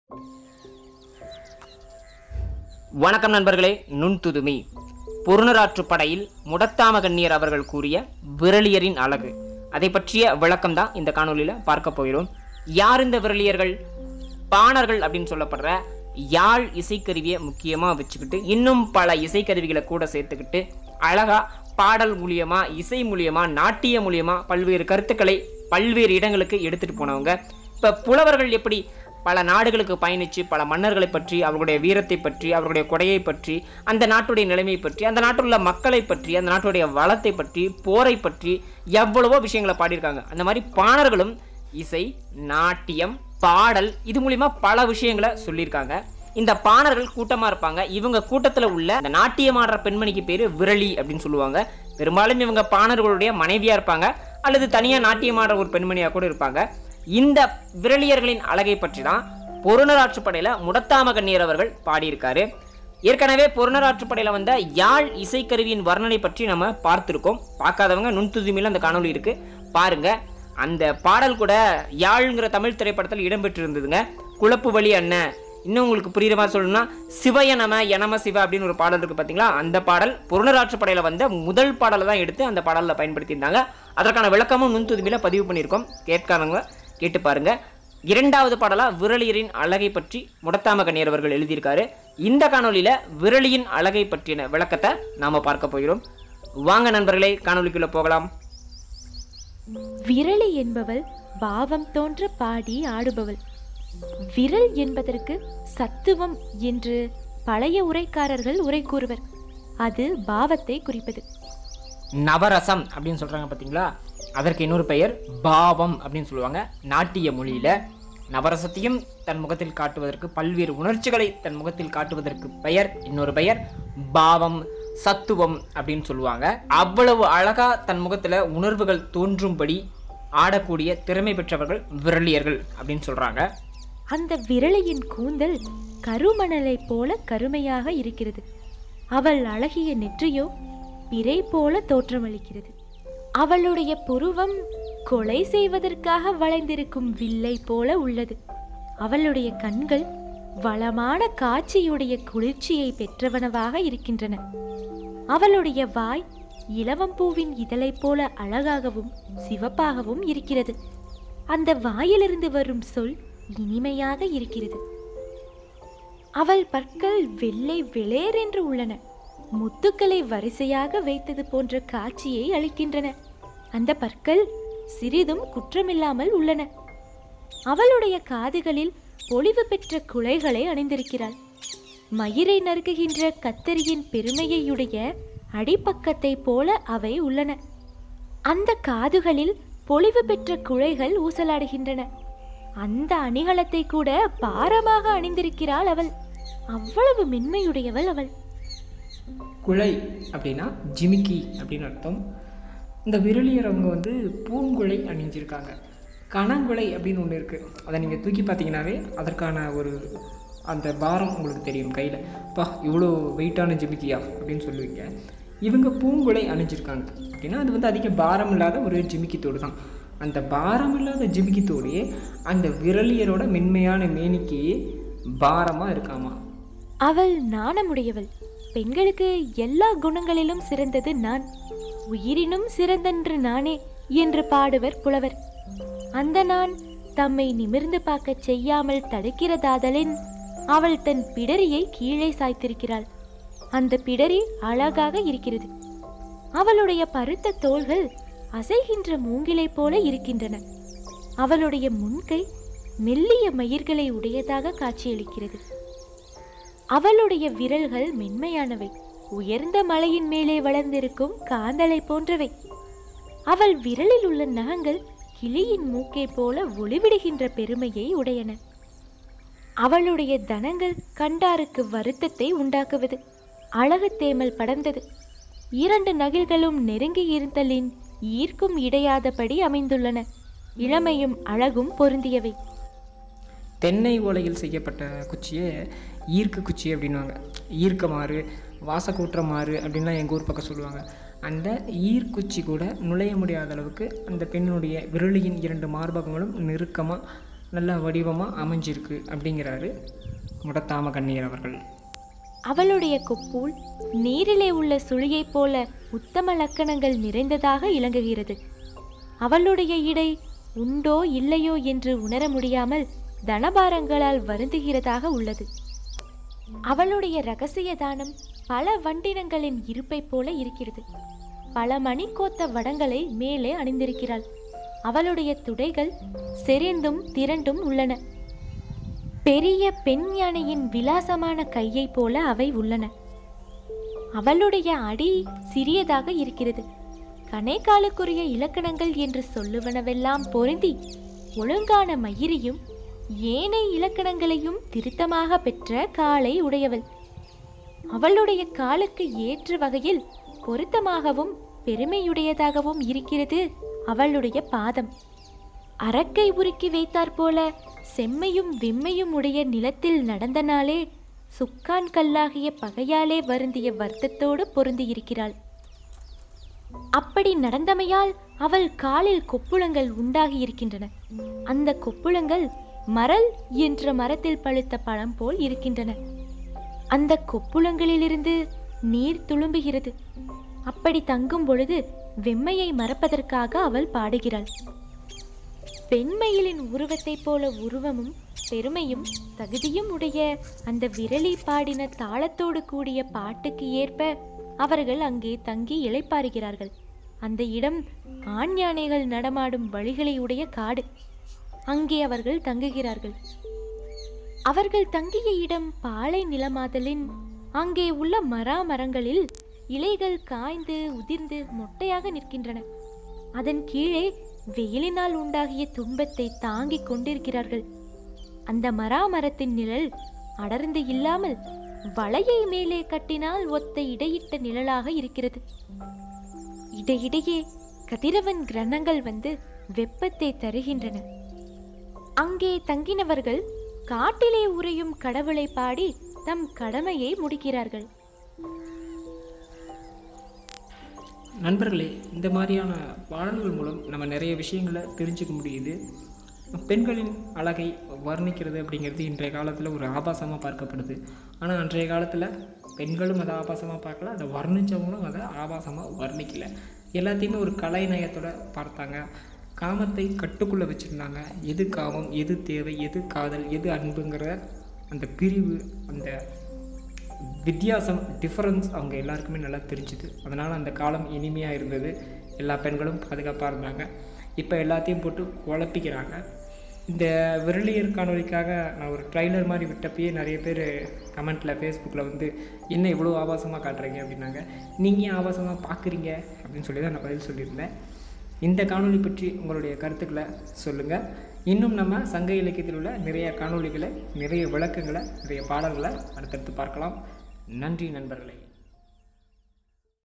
வணக்கம் நண்பர்களே நுண்துதுமி பொருணராற்று படையில் முடத்தாம கண்ணியர் அவர்கள் கூறிய விரலியரின் அழகு அதை பற்றிய விளக்கம் தான் இந்த காணொளியில் பார்க்க போகிறோம் யார் இந்த விரலியர்கள் பாணர்கள் அப்படின்னு சொல்லப்படுற யாழ் இசைக்கருவியை முக்கியமாக வச்சுக்கிட்டு இன்னும் பல இசைக்கருவிகளை கூட சேர்த்துக்கிட்டு அழகா பாடல் மூலியமா இசை மூலியமா நாட்டிய மூலியமா பல்வேறு கருத்துக்களை பல்வேறு இடங்களுக்கு எடுத்துட்டு போனவங்க இப்போ புலவர்கள் எப்படி பல நாடுகளுக்கு பயணித்து பல மன்னர்களை பற்றி அவர்களுடைய வீரத்தை பற்றி அவர்களுடைய கொடையை பற்றி அந்த நாட்டுடைய நிலைமையை பற்றி அந்த நாட்டில் உள்ள மக்களை பற்றி அந்த நாட்டுடைய வளத்தை பற்றி போரை பற்றி எவ்வளவோ விஷயங்களை பாடியிருக்காங்க அந்த மாதிரி பாணர்களும் இசை நாட்டியம் பாடல் இது மூலிமா பல விஷயங்களை சொல்லியிருக்காங்க இந்த பாணர்கள் கூட்டமாக இருப்பாங்க இவங்க கூட்டத்தில் உள்ள இந்த நாட்டியமாடுற பெண்மணிக்கு பேர் விரலி அப்படின்னு சொல்லுவாங்க பெரும்பாலும் இவங்க பாணர்களுடைய மனைவியாக இருப்பாங்க அல்லது தனியாக நாட்டியமாடுற ஒரு பெண்மணியாக கூட இருப்பாங்க இந்த விரலியர்களின் அழகை பற்றி தான் பொருணராற்று படையில் முடத்தாம கண்ணீர் அவர்கள் பாடியிருக்காரு ஏற்கனவே பொருணராற்று படையில் வந்த யாழ் இசைக்கருவியின் வர்ணனை பற்றி நம்ம பார்த்துருக்கோம் பார்க்காதவங்க நுண்துதுமியில் அந்த காணொளி இருக்கு பாருங்க அந்த பாடல் கூட யாழ்ங்கிற தமிழ் திரைப்படத்தில் இடம்பெற்றிருந்ததுங்க குழப்பு வழி அண்ணன் இன்னும் உங்களுக்கு புரியுற மாதிரி சொல்லணும்னா சிவய நம யனம சிவ அப்படின்னு ஒரு பாடல் இருக்கு பார்த்தீங்களா அந்த பாடல் பொருணராற்று படையில் வந்த முதல் பாடலை தான் எடுத்து அந்த பாடலில் பயன்படுத்தியிருந்தாங்க அதற்கான விளக்கமும் நுண்துதுமியில் பதிவு பண்ணியிருக்கோம் கேட்காதவங்க கேட்டு பாருங்க இரண்டாவது பாடலா விரலியரின் அழகை பற்றி முடத்தாம கண்ணியர் அவர்கள் எழுதியிருக்காரு இந்த காணொளியில விரலியின் அழகை பற்றின விளக்கத்தை நாம பார்க்க போகிறோம் வாங்க நண்பர்களே காணொளிக்குள்ள போகலாம் விரலி என்பவள் பாவம் தோன்ற பாடி ஆடுபவள் விரல் என்பதற்கு சத்துவம் என்று பழைய உரைக்காரர்கள் உரை கூறுவர் அது பாவத்தை குறிப்பது நவரசம் அப்படின்னு சொல்றாங்க பார்த்தீங்களா அதற்கு இன்னொரு பெயர் பாவம் அப்படின்னு சொல்லுவாங்க நாட்டிய மொழியில நவரசத்தையும் தன் முகத்தில் காட்டுவதற்கு பல்வேறு உணர்ச்சிகளை தன் முகத்தில் காட்டுவதற்கு பெயர் இன்னொரு பெயர் பாவம் சத்துவம் அப்படின்னு சொல்லுவாங்க அவ்வளவு அழகா தன் முகத்துல உணர்வுகள் தோன்றும்படி ஆடக்கூடிய திறமை பெற்றவர்கள் விரலியர்கள் அப்படின்னு சொல்றாங்க அந்த விரலியின் கூந்தல் கருமணலைப் போல கருமையாக இருக்கிறது அவள் அழகிய நெற்றியோ பிறை போல தோற்றமளிக்கிறது அவளுடைய புருவம் கொலை செய்வதற்காக வளைந்திருக்கும் வில்லை போல உள்ளது அவளுடைய கண்கள் வளமான காட்சியுடைய குளிர்ச்சியை பெற்றவனவாக இருக்கின்றன அவளுடைய வாய் இலவம்பூவின் இதழைப் போல அழகாகவும் சிவப்பாகவும் இருக்கிறது அந்த வாயிலிருந்து வரும் சொல் இனிமையாக இருக்கிறது அவள் பற்கள் வெள்ளை வெளேரென்று உள்ளன முத்துக்களை வரிசையாக வைத்தது போன்ற காட்சியை அளிக்கின்றன அந்த பற்கள் சிறிதும் குற்றமில்லாமல் உள்ளன அவளுடைய காதுகளில் பொலிவு பெற்ற குலைகளை அணிந்திருக்கிறாள் மயிரை நறுக்குகின்ற கத்தரியின் பெருமையையுடைய அடிப்பக்கத்தைப் போல அவை உள்ளன அந்த காதுகளில் பொலிவு பெற்ற குழைகள் ஊசலாடுகின்றன அந்த அணிகலத்தை கூட பாரமாக அணிந்திருக்கிறாள் அவள் அவ்வளவு மென்மையுடையவள் அவள் குழை அப்படின்னா ஜிமிக்கி அப்படின்னு அர்த்தம் இந்த விரலியர் அவங்க வந்து பூங்குழை அணிஞ்சிருக்காங்க கணங்குழை அப்படின்னு ஒன்று இருக்குது அதை நீங்கள் தூக்கி பார்த்தீங்கன்னாவே அதற்கான ஒரு அந்த பாரம் உங்களுக்கு தெரியும் கையில் பா இவ்வளோ வெயிட்டான ஜிமிக்கியா அப்படின்னு சொல்லுவீங்க இவங்க பூங்குழை அணிஞ்சிருக்காங்க அப்படின்னா அது வந்து அதிக பாரம் இல்லாத ஒரு ஜிமிக்கி தோடு தான் அந்த பாரம் இல்லாத ஜிமிக்கி தோடையே அந்த விரலியரோட மென்மையான மேனிக்கு பாரமாக இருக்காமா அவள் நாணமுடையவள் பெண்களுக்கு எல்லா குணங்களிலும் சிறந்தது நான் உயிரினும் சிறந்தன்று நானே என்று பாடுவர் புலவர் அந்த நான் தம்மை நிமிர்ந்து பார்க்கச் செய்யாமல் தடுக்கிறதாதலின் அவள் தன் பிடரியை கீழே சாய்த்திருக்கிறாள் அந்த பிடரி அழகாக இருக்கிறது அவளுடைய பருத்த தோள்கள் அசைகின்ற மூங்கிலைப் போல இருக்கின்றன அவளுடைய முன்கை மெல்லிய மயிர்களை உடையதாக காட்சியளிக்கிறது அவளுடைய விரல்கள் மென்மையானவை உயர்ந்த மலையின் மேலே வளர்ந்திருக்கும் காந்தலை போன்றவை அவள் விரலில் உள்ள நகங்கள் கிளியின் மூக்கை போல ஒளிவிடுகின்ற பெருமையை உடையன அவளுடைய தனங்கள் கண்டாருக்கு வருத்தத்தை உண்டாக்குவது அழகு தேமல் படர்ந்தது இரண்டு நகில்களும் நெருங்கி இருந்தலின் ஈர்க்கும் இடையாதபடி அமைந்துள்ளன இளமையும் அழகும் பொருந்தியவை தென்னை ஓலையில் செய்யப்பட்ட குச்சியை ஈர்க்கு குச்சி அப்படின்வாங்க ஈர்க்கமாறு வாசக்கூற்றமாறு அப்படின்லாம் எங்கள் ஊர் பக்கம் சொல்லுவாங்க அந்த ஈர்க்குச்சி கூட நுழைய முடியாத அளவுக்கு அந்த பெண்ணுடைய விரலியின் இரண்டு மார்பகங்களும் நெருக்கமாக நல்ல வடிவமாக அமைஞ்சிருக்கு அப்படிங்கிறாரு முடத்தாம கண்ணீர் அவர்கள் அவளுடைய கொப்புள் நீரிலே உள்ள சுழியைப் போல உத்தம லக்கணங்கள் நிறைந்ததாக இலங்குகிறது அவளுடைய இடை உண்டோ இல்லையோ என்று உணர முடியாமல் தனபாரங்களால் வருந்துகிறதாக உள்ளது அவளுடைய ரகசிய தானம் பல வண்டினங்களின் இருப்பைப் போல இருக்கிறது பல மணிக்கோத்த வடங்களை மேலே அணிந்திருக்கிறாள் அவளுடைய துடைகள் செறிந்தும் திரண்டும் உள்ளன பெரிய பெண் யானையின் விலாசமான கையைப் போல அவை உள்ளன அவளுடைய அடி சிறியதாக இருக்கிறது கணைக்காலுக்குரிய இலக்கணங்கள் என்று சொல்லுவனவெல்லாம் பொருந்தி ஒழுங்கான மயிரையும் ஏனை இலக்கணங்களையும் திருத்தமாக பெற்ற காலை உடையவள் அவளுடைய காலுக்கு ஏற்ற வகையில் பொருத்தமாகவும் பெருமையுடையதாகவும் இருக்கிறது அவளுடைய பாதம் அரக்கை உருக்கி வைத்தாற்போல செம்மையும் வெம்மையும் உடைய நிலத்தில் நடந்த நாளே சுக்கான் கல்லாகிய பகையாலே வருந்திய வருத்தத்தோடு பொருந்தியிருக்கிறாள் அப்படி நடந்தமையால் அவள் காலில் கொப்புளங்கள் உண்டாகி இருக்கின்றன அந்த கொப்புளங்கள் மரல் என்ற மரத்தில் பழுத்த பழம் போல் இருக்கின்றன அந்த கொப்புளங்களிலிருந்து நீர் துளும்புகிறது அப்படி தங்கும் பொழுது வெம்மையை மறப்பதற்காக அவள் பாடுகிறாள் பெண்மயிலின் உருவத்தைப் போல உருவமும் பெருமையும் தகுதியும் உடைய அந்த விரலி பாடின தாளத்தோடு கூடிய பாட்டுக்கு ஏற்ப அவர்கள் அங்கே தங்கி இளைப்பாறுகிறார்கள் அந்த இடம் ஆண் யானைகள் நடமாடும் வழிகளை உடைய காடு அங்கே அவர்கள் தங்குகிறார்கள் அவர்கள் தங்கிய இடம் பாலை நிலமாதலின் அங்கே உள்ள மராமரங்களில் இலைகள் காய்ந்து உதிர்ந்து மொட்டையாக நிற்கின்றன அதன் கீழே வெயிலினால் உண்டாகிய துன்பத்தை தாங்கிக் கொண்டிருக்கிறார்கள் அந்த மராமரத்தின் நிழல் அடர்ந்து இல்லாமல் வலையை மேலே கட்டினால் ஒத்த இடையிட்ட நிழலாக இருக்கிறது இடையிடையே கதிரவன் கிரணங்கள் வந்து வெப்பத்தை தருகின்றன அங்கே தங்கினவர்கள் காட்டிலே உறையும் கடவுளை பாடி தம் கடமையை முடிக்கிறார்கள் நண்பர்களே இந்த மாதிரியான பாடல்கள் மூலம் நம்ம நிறைய விஷயங்களை தெரிஞ்சுக்க முடியுது பெண்களின் அழகை வர்ணிக்கிறது அப்படிங்கிறது இன்றைய காலத்தில் ஒரு ஆபாசமாக பார்க்கப்படுது ஆனால் அன்றைய காலத்தில் பெண்களும் அதை ஆபாசமாக பார்க்கல அதை வர்ணித்தவங்களும் அதை ஆபாசமாக வர்ணிக்கல எல்லாத்தையுமே ஒரு கலை நயத்தோட பார்த்தாங்க காமத்தை கட்டுக்குள்ளே வச்சுருந்தாங்க எது காமம் எது தேவை எது காதல் எது அன்புங்கிற அந்த பிரிவு அந்த வித்தியாசம் டிஃபரன்ஸ் அவங்க எல்லாருக்குமே நல்லா தெரிஞ்சுது அதனால் அந்த காலம் இனிமையாக இருந்தது எல்லா பெண்களும் பாதுகாப்பாக இருந்தாங்க இப்போ எல்லாத்தையும் போட்டு குழப்பிக்கிறாங்க இந்த விரலியர் காணொலிக்காக நான் ஒரு ட்ரைலர் மாதிரி விட்டப்பயே நிறைய பேர் கமெண்ட்டில் ஃபேஸ்புக்கில் வந்து என்ன இவ்வளோ ஆபாசமாக காட்டுறீங்க அப்படின்னாங்க நீங்கள் ஏன் ஆபாசமாக பார்க்குறீங்க அப்படின்னு சொல்லி தான் நான் பதில் சொல்லியிருந்தேன் இந்த காணொளி பற்றி உங்களுடைய கருத்துக்களை சொல்லுங்கள் இன்னும் நம்ம சங்க இலக்கியத்தில் உள்ள நிறைய காணொளிகளை நிறைய விளக்கங்களை நிறைய பாடல்களை அடுத்தடுத்து பார்க்கலாம் நன்றி நண்பர்களே